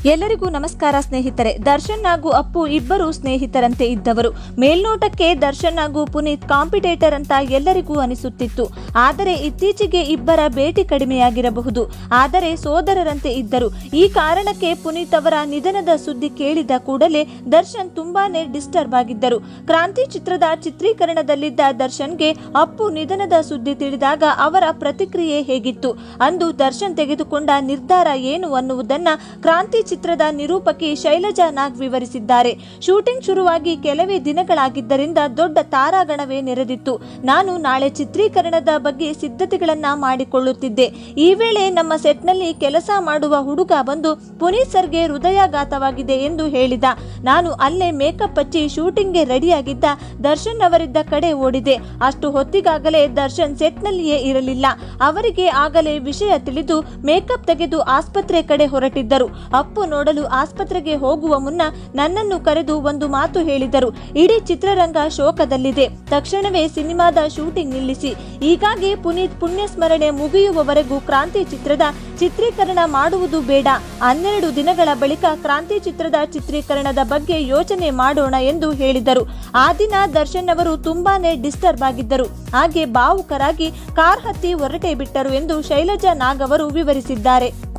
ಎಲ್ಲರಿಗೂ ನಮಸ್ಕಾರ ಸ್ನೇಹಿತರೆ ದರ್ಶನ್ ಹಾಗೂ ಅಪ್ಪು ಇಬ್ಬರು ಸ್ನೇಹಿತರಂತೆ ಇದ್ದವರು ಮೇಲ್ನೋಟಕ್ಕೆ ದರ್ಶನ್ ಹಾಗೂ ಪುನೀತ್ ಕಾಂಪಿಟೇಟರ್ ಅಂತ ಎಲ್ಲರಿಗೂ ಅನಿಸುತ್ತಿತ್ತು ಆದರೆ ಇತ್ತೀಚೆಗೆ ಇಬ್ಬರ ಭೇಟಿ ಕಡಿಮೆಯಾಗಿರಬಹುದು ಆದರೆ ಸೋದರರಂತೆ ಇದ್ದರು ಈ ಕಾರಣಕ್ಕೆ ಪುನೀತ್ ಅವರ ನಿಧನದ ಸುದ್ದಿ ಕೇಳಿದ ಕೂಡಲೇ ದರ್ಶನ್ ತುಂಬಾನೇ ಡಿಸ್ಟರ್ಬ್ ಆಗಿದ್ದರು ಕ್ರಾಂತಿ ಚಿತ್ರದ ಚಿತ್ರೀಕರಣದಲ್ಲಿದ್ದ ದರ್ಶನ್ಗೆ ಅಪ್ಪು ನಿಧನದ ಸುದ್ದಿ ತಿಳಿದಾಗ ಅವರ ಪ್ರತಿಕ್ರಿಯೆ ಹೇಗಿತ್ತು ಅಂದು ದರ್ಶನ್ ತೆಗೆದುಕೊಂಡ ನಿರ್ಧಾರ ಏನು ಅನ್ನುವುದನ್ನ ಕ್ರಾಂತಿ ಚಿತ್ರದ ನಿರೂಪಕಿ ಶೈಲಜಾ ನಾಗ್ ವಿವರಿಸಿದ್ದಾರೆ ಶೂಟಿಂಗ್ ಶುರುವಾಗಿ ಕೆಲವೇ ದಿನಗಳಾಗಿದ್ದರಿಂದ ದೊಡ್ಡ ತಾರಾಗಣವೇ ನೆರೆದಿತ್ತು ನಾನು ನಾಳೆ ಚಿತ್ರೀಕರಣದ ಬಗ್ಗೆ ಸಿದ್ಧತೆಗಳನ್ನ ಮಾಡಿಕೊಳ್ಳುತ್ತಿದ್ದೆ ಈ ವೇಳೆ ನಮ್ಮ ಸೆಟ್ನಲ್ಲಿ ಕೆಲಸ ಮಾಡುವ ಹುಡುಗ ಬಂದು ಪುನೀತ್ ಸರ್ಗೆ ಹೃದಯಾಘಾತವಾಗಿದೆ ಎಂದು ಹೇಳಿದ ನಾನು ಅಲ್ಲೇ ಮೇಕಪ್ ಹಚ್ಚಿ ಶೂಟಿಂಗ್ಗೆ ರೆಡಿಯಾಗಿದ್ದ ದರ್ಶನ್ ಅವರಿದ್ದ ಕಡೆ ಓಡಿದೆ ಅಷ್ಟು ಹೊತ್ತಿಗಾಗಲೇ ದರ್ಶನ್ ಸೆಟ್ನಲ್ಲಿಯೇ ಇರಲಿಲ್ಲ ಅವರಿಗೆ ಆಗಲೇ ವಿಷಯ ತಿಳಿದು ಮೇಕಪ್ ತೆಗೆದು ಆಸ್ಪತ್ರೆ ಕಡೆ ಹೊರಟಿದ್ದರು ಅಪ್ಪು ನೋಡಲು ಆಸ್ಪತ್ರೆಗೆ ಹೋಗುವ ಮುನ್ನ ನನ್ನನ್ನು ಕರೆದು ಒಂದು ಮಾತು ಹೇಳಿದರು ಇಡೀ ಚಿತ್ರರಂಗ ಶೋಕದಲ್ಲಿದೆ ತಕ್ಷಣವೇ ಸಿನಿಮಾದ ಶೂಟಿಂಗ್ ನಿಲ್ಲಿಸಿ ಹೀಗಾಗಿ ಪುನೀತ್ ಪುಣ್ಯ ಸ್ಮರಣೆ ಮುಗಿಯುವವರೆಗೂ ಕ್ರಾಂತಿ ಚಿತ್ರದ ಚಿತ್ರೀಕರಣ ಮಾಡುವುದು ಬೇಡ ಹನ್ನೆರಡು ದಿನಗಳ ಬಳಿಕ ಕ್ರಾಂತಿ ಚಿತ್ರದ ಚಿತ್ರೀಕರಣದ ಬಗ್ಗೆ ಯೋಚನೆ ಮಾಡೋಣ ಎಂದು ಹೇಳಿದರು ಆ ದಿನ ದರ್ಶನ್ ಅವರು ತುಂಬಾನೇ ಡಿಸ್ಟರ್ಬ್ ಆಗಿದ್ದರು ಹಾಗೆ ಭಾವುಕರಾಗಿ ಕಾರ್ ಹತ್ತಿ ಹೊರಟೇ ಬಿಟ್ಟರು ಎಂದು ಶೈಲಜಾ ನಾಗ್ ಅವರು ವಿವರಿಸಿದ್ದಾರೆ